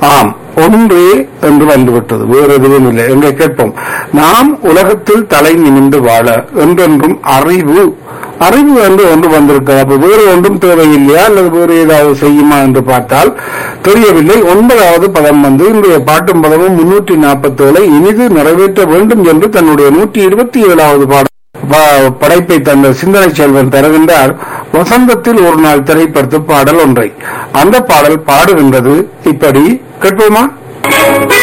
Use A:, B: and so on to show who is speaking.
A: ஆம் ஒன்றே என்று வந்துவிட்டது வேறு எதுவும் இல்லை எங்கே கேட்போம் நாம் உலகத்தில் தலை நிமிந்து வாழ என்றென்றும் அறிவு அறிவு என்று ஒன்று வந்திருக்கிறது அப்ப வேறு ஒன்றும் தேவையில்லையா அல்லது வேறு ஏதாவது செய்யுமா என்று பார்த்தால் தெரியவில்லை ஒன்பதாவது பதம் வந்து இன்றைய பாட்டும் பதமும் முன்னூற்றி நாற்பத்தேழை இனிது நிறைவேற்ற வேண்டும் என்று தன்னுடைய நூற்றி இருபத்தி ஏழாவது பாடம் ப- படைப்பை தந்த சிந்தனை செல்வன் தருகின்றார் வசந்தத்தில் ஒரு நாள் திரைப்படத்து பாடல் ஒன்றை அந்த பாடல் பாடுகின்றது இப்படி கேட்போமா